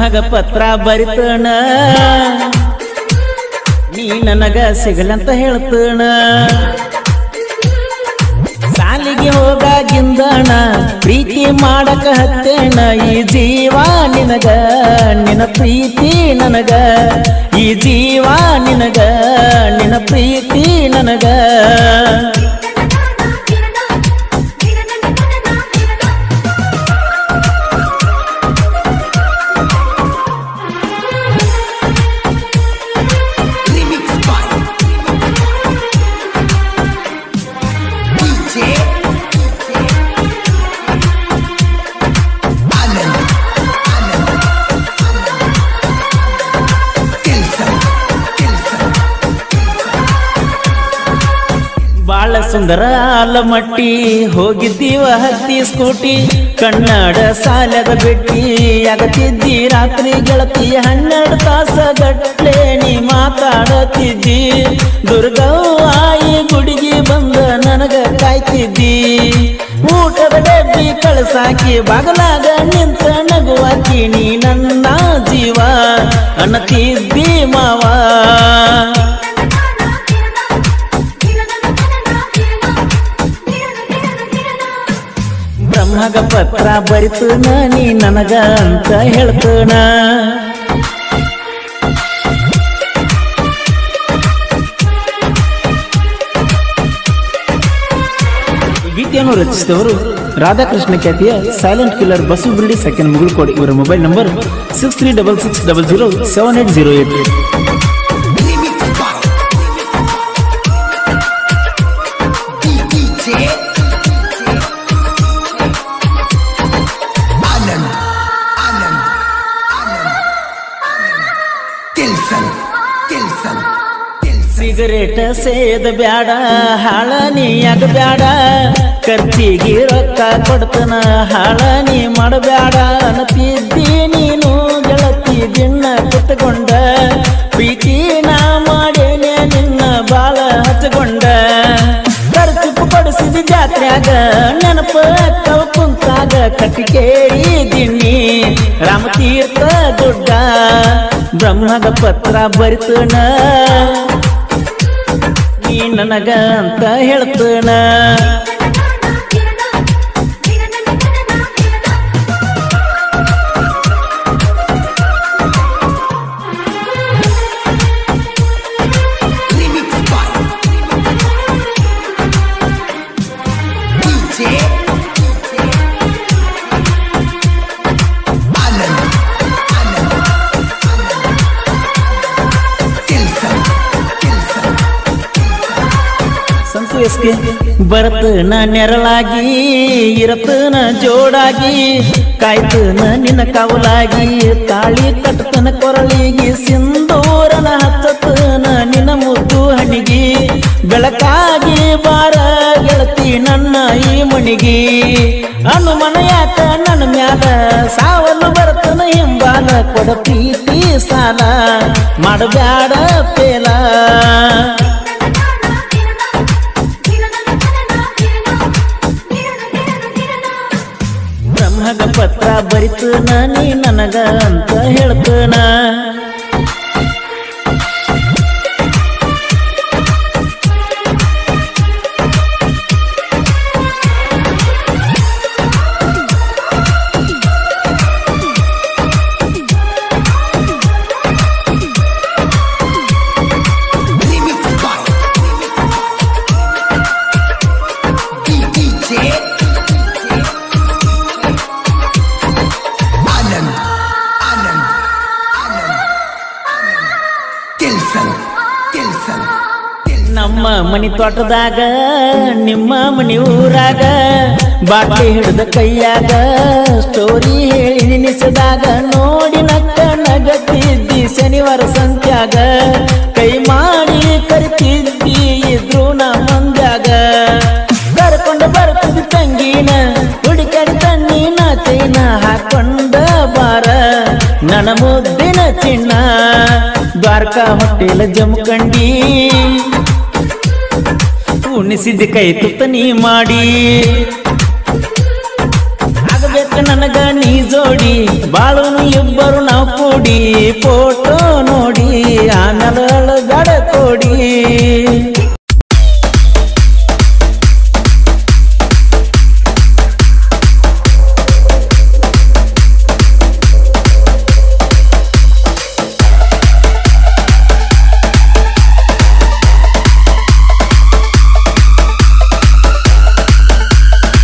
ಬ್ರಹ್ಮಗ ಪತ್ರ ಬರಿತಣ ನೀ ನನಗ ಸಿಗಲಂತ ಹೇಳ್ತಣ ಸಾಲಿಗೆ ಹೋಗಾಗಿಂದಣ ಪ್ರೀತಿ ಮಾಡಕ ಹತ್ತೇಣ ಈ ಜೀವ ನಿನಗ ನಿನ ಪ್ರೀತಿ ನನಗ ಈ ಜೀವ ನಿನಗ ನಿನ ಪ್ರೀತಿ ನನಗ Remix by DJ Anand Anand Kelson Kelson ಬಾಳ ಸುಂದರ ಆಲಮಟ್ಟಿ ಹೋಗಿದ್ದೀವ ಹತ್ತಿ ಸ್ಕೂಟಿ ಕನ್ನಡ ಸಾಲದ ಬಿಟ್ಟಿ ಆಗತಿದ್ದಿ ರಾತ್ರಿ ಗೆಳತಿ ಹನ್ನೆರಡು ತಾಸ ಗಟ್ಲೆ ನೀ ಮಾತಾಡತಿದ್ದಿ ದುರ್ಗವ್ವಾಯಿ ಗುಡಿಗೆ ಬಂದ ನನಗ ಕಾಯ್ತಿದ್ದಿ ಊಟದ ಡಬ್ಬಿ ಕಳಸಾಕಿ ಬಾಗಲಾಗ ನಿಂತ ನಗುವಾಕಿ ನೀ ನನ್ನ ಜೀವ ಅನ್ನತಿದ್ದಿ ಮಾವ ಬ್ರಹ್ಮಗ ಪತ್ರ ಬರಿತನ ನೀ ನನಗ ಅಂತ ಹೇಳ್ತನ ಗೀತೆಯನ್ನು ರಚಿಸಿದವರು ರಾಧಾಕೃಷ್ಣ ಖ್ಯಾತಿಯ silent killer Basu Bildi second Mugulkod ಇವರ mobile number six three double six double zero seven eight zero eight Remix by DJ Anand Anand Anand Kelson Kelson Kelson cigarette ಸೇದ ಬ್ಯಾಡ ಹಾಳ ನೀಯಾಗ ಬ್ಯಾಡ ಖರ್ಚಿಗೆ ರೊಕ್ಕ ಕೊಡ್ತನ ಹಾಳ ನೀ ಮಾಡಬ್ಯಾಡ ಅನ್ನತಿದ್ದಿ ನೀನು ಗೆಳತಿ ದಿನ ಕುತ್ಕೊಂಡ ಪ್ರೀತಿ ನಾ ಮಾಡೇನೆ ನಿನ್ನ ಬಾಳ ಹಚ್ಕೊಂಡ ಖರ್ಚು ಪಡಿಸಿದ ಜಾತ್ರ್ಯಾಗ ನೆನಪ ಕವ್ ಕುಂತಾಗ ಕಟ್ಟಿಕೇರಿ ದಿಣ್ಣಿ ರಾಮತೀರ್ಥ ದುಡ್ಡ ಬ್ರಹ್ಮಗ ಪತ್ರ ಬರಿತನ ನೀ ನನಗ ಅಂತ ಹೇಳ್ತನ Remix by DJ Anand Anand Kelson Kelson Santu SK ಬರತನ ನೆರಳಾಗಿ ಇರತನ ಜೋಡಾಗಿ ಕಾಯ್ತನ ನಿನ್ನ ಕವಲಾಗಿ ತಾಳಿ ಕಟ್ಟತನ ಕೊರಳಿಗೆ ಸಿಂಧೂರನ ಹಚ್ಚತನ ನಿನ್ನ ಮುದ್ದು ಹಣಿಗಿ ಬೆಳಕಾಗಿ ಬಾರ ಗೆಳತಿ ನನ್ನ ಈ ಮಣಿಗಿ ಅನುಮನ ಯಾಕ ನನ್ನ ಮ್ಯಾಲ ಸಾವಲು ಬರತನ ಹಿಂಬಾಲ ಕೊಡ ಪ್ರೀತಿ ಸಾಲ ಮಾಡಬ್ಯಾಡ ಪೇಲ ಬ್ರಹ್ಮಗ ಪತ್ರ ಬರಿತನ ನೀ ನನಗ ಅಂತ ಹೇಳ್ತನ Remix by DJ Anand Anand Anand Kelson Kelson Kelson ನಮ್ಮ ಮನಿ ತೋಟದಾಗ ನಿಮ್ಮ ಮನಿ ಊರಾಗ ಬಾಟ್ಲಿ ಹಿಡಿದ ಕೈಯಾಗ ಸ್ಟೋರಿ ಹೇಳಿ ನಿನಿಸಿದಾಗ ನೋಡಿ ನಕ್ಕ ನಗತಿದ್ದಿ ಶನಿವಾರ ಸಂತ್ಯಾಗ ಕೈ ಮಾಡಿ ಕರಿತಿದ್ದಿ ಇದ್ರು ನಾ ಮಂದ್ಯಾಗ ಕರ್ಕೊಂಡು ಬರ್ತಿದ್ದಿ ತಂಗಿನ ಹುಡುಕಡಿ ತಣ್ಣಿನ ಚೈನ ಹಾಕೊಂಡ ಬಾರ ನನ್ನ ಮುದ್ದಿನ ಚಿನ್ನ ದ್ವಾರಕಾ ಹೋಟೆಲ್ ಜಮಖಂಡಿ ಉಣಿಸಿದ ಕೈ ತುತ್ತ ನೀ ಮಾಡಿ ಆಗಬೇಕು ನನಗ ನೀ ಜೋ ಜೋಡಿ ಬಾಳುನು ಇಬ್ಬರು ನಾವು ಕೂಡಿ ಫೋಟೋ ನೋಡಿ ಆಮೇಲೆ ಗಡ ಕೊಡಿ